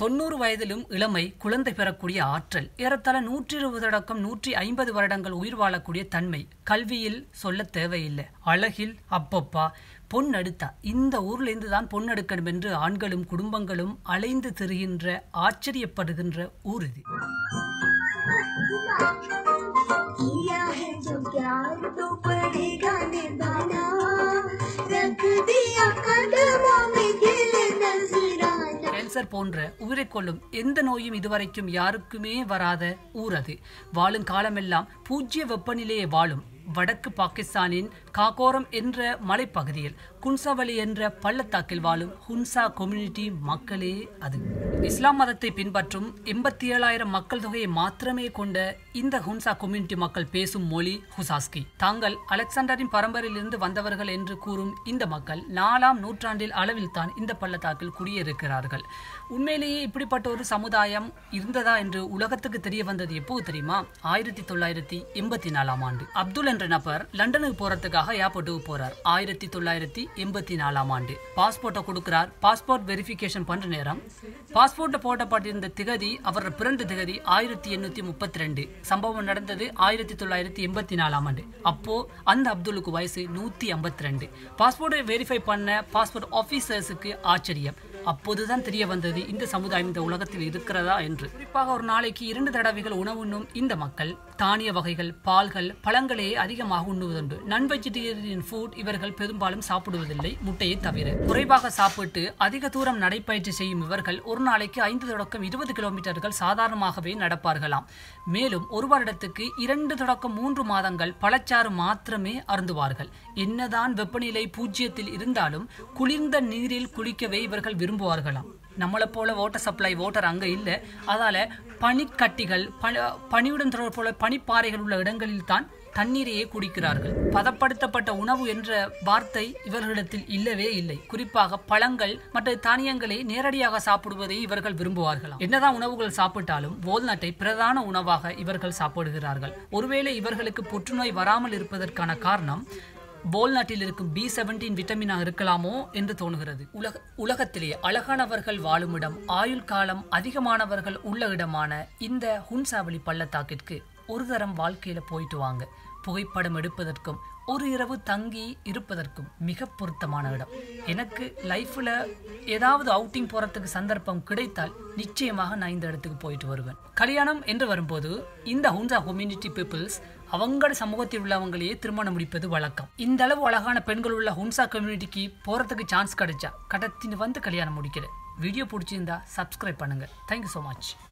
தொண்ணூறு வயதிலும் இளமை குழந்தை பெறக்கூடிய ஆற்றல் ஏறத்தாழ நூற்றி இருபது அடக்கம் நூற்றி ஐம்பது வருடங்கள் உயிர் வாழக்கூடிய தன்மை கல்வியில் சொல்ல தேவையில்லை அழகில் அப்பப்பா பொன் அடுத்தா இந்த ஊர்ல இருந்து தான் பொன் எடுக்கணும் என்று ஆண்களும் குடும்பங்களும் அலைந்து திரிகின்ற ஆச்சரியப்படுகின்ற ஊர் இது किया है जो प्यार तो पड़ेगा निभाना रख दिया कदमों में दिल नजराना கேன்சர் போன்ற உயிரை கொள்ளும் எந்த நோயும் இதுவரைக்கும் யாருக்குமே வராத ஊர் அது வாழும் காலமெல்லாம் பூஜ்ய வெப்பநிலையே வாழும் வடக்கு பாகிஸ்தானின் காகோரம் என்ற மலைப்பகுதியில் குன்சாவலி என்ற பள்ளத்தாக்கில் வாழும் ஹுன்சா கம்யூனிட்டி மக்களே அது இஸ்லாம் மதத்தை பின்பற்றும் எண்பத்தி ஏழாயிரம் மக்கள் தொகையை மாத்திரமே கொண்ட இந்த ஹுன்சா கம்யூனிட்டி மக்கள் பேசும் மொழி ஹுசாஸ்கி தாங்கள் அலெக்சாண்டரின் பரம்பரையிலிருந்து வந்தவர்கள் என்று கூறும் இந்த மக்கள் நாலாம் நூற்றாண்டில் அளவில் தான் இந்த பள்ளத்தாக்கில் குடியிருக்கிறார்கள் உண்மையிலேயே இப்படிப்பட்ட ஒரு சமுதாயம் இருந்ததா என்று உலகத்துக்கு தெரிய வந்தது எப்போது தெரியுமா ஆயிரத்தி தொள்ளாயிரத்தி எண்பத்தி நாலாம் ஆண்டு அப்துல் என்ற நபர் லண்டனுக்கு போறதுக்காக ஏர்போர்ட்டுக்கு போறார் ஆயிரத்தி தொள்ளாயிரத்தி எண்பத்தி நாலாம் ஆண்டு பாஸ்போர்ட்டை கொடுக்கிறார் பாஸ்போர்ட் வெரிஃபிகேஷன் பண்ற நேரம் பாஸ்போர்ட்ல போட்டப்பட்டிருந்த திகதி அவர் பிறந்த திகதி ஆயிரத்தி எண்ணூத்தி முப்பத்தி ரெண்டு சம்பவம் நடந்தது ஆயிரத்தி தொள்ளாயிரத்தி எண்பத்தி நாலாம் ஆண்டு அப்போ அந்த அப்துலுக்கு வயசு நூத்தி ஐம்பத்தி ரெண்டு பாஸ்போர்ட்டை வெரிஃபை பண்ண பாஸ்போர்ட் ஆபீசர்ஸுக்கு ஆச்சரியம் அப்போதுதான் தெரிய வந்தது இந்த சமுதாயம் இந்த உலகத்தில் இருக்கிறதா என்று குறிப்பாக ஒரு நாளைக்கு இரண்டு தடவைகள் உணவு உண்ணும் இந்த மக்கள் தானிய வகைகள் பால்கள் பழங்களே அதிகமாக உண்ணுவதுண்டு நான் வெஜிடேரியன் ஃபுட் இவர்கள் பெரும்பாலும் சாப்பிடுவதில்லை முட்டையை தவிர குறைவாக சாப்பிட்டு அதிக தூரம் நடைப்பயிற்சி செய்யும் இவர்கள் ஒரு நாளைக்கு ஐந்து தொடக்கம் இருபது கிலோமீட்டர்கள் சாதாரணமாகவே நடப்பார்களாம் மேலும் ஒரு வருடத்துக்கு இரண்டு தொடக்கம் மூன்று மாதங்கள் பழச்சாறு மாத்திரமே அருந்துவார்கள் என்னதான் வெப்பநிலை பூஜ்ஜியத்தில் இருந்தாலும் குளிர்ந்த நீரில் குளிக்கவே இவர்கள் விரும்புவார்களாம் நம்மளை போல வாட்டர் சப்ளை வாட்டர் அங்கே இல்லை அதால பனிக்கட்டிகள் ப பனியுடன் தொடர்புள்ள பனிப்பாறைகள் உள்ள இடங்களில் தான் தண்ணீரையே குடிக்கிறார்கள் பதப்படுத்தப்பட்ட உணவு என்ற வார்த்தை இவர்களிடத்தில் இல்லவே இல்லை குறிப்பாக பழங்கள் மற்ற தானியங்களை நேரடியாக சாப்பிடுவதை இவர்கள் விரும்புவார்களாம் என்னதான் உணவுகள் சாப்பிட்டாலும் வால்நட்டை பிரதான உணவாக இவர்கள் சாப்பிடுகிறார்கள் ஒருவேளை இவர்களுக்கு புற்றுநோய் வராமல் இருப்பதற்கான காரணம் வால்நட்டில் இருக்கும் பி செவன்டீன் விட்டமினா இருக்கலாமோ என்று தோணுகிறது உலக உலகத்திலே அழகானவர்கள் வாழுமிடம் ஆயுள் காலம் அதிகமானவர்கள் உள்ள இடமான இந்த ஹுன்சாவளி பள்ளத்தாக்கிற்கு ஒரு தரம் வாழ்க்கையில போயிட்டு வாங்க புகைப்படம் எடுப்பதற்கும் ஒரு இரவு தங்கி இருப்பதற்கும் மிக பொருத்தமான இடம் எனக்கு லைஃப்ல ஏதாவது அவுட்டிங் போறதுக்கு சந்தர்ப்பம் கிடைத்தால் நிச்சயமாக நான் இந்த இடத்துக்கு போயிட்டு வருவேன் கல்யாணம் என்று வரும்போது இந்த ஹுன்சா கம்யூனிட்டி பீப்புள்ஸ் அவங்கள சமூகத்தில் உள்ளவங்களையே திருமணம் முடிப்பது வழக்கம் இந்த அளவு அழகான பெண்கள் உள்ள ஹுன்சா கம்யூனிட்டிக்கு போறதுக்கு சான்ஸ் கிடைச்சா கடத்தின்னு வந்து கல்யாணம் முடிக்கிறேன் வீடியோ பிடிச்சிருந்தா சப்ஸ்கிரைப் பண்ணுங்க தேங்க்யூ ஸோ மச்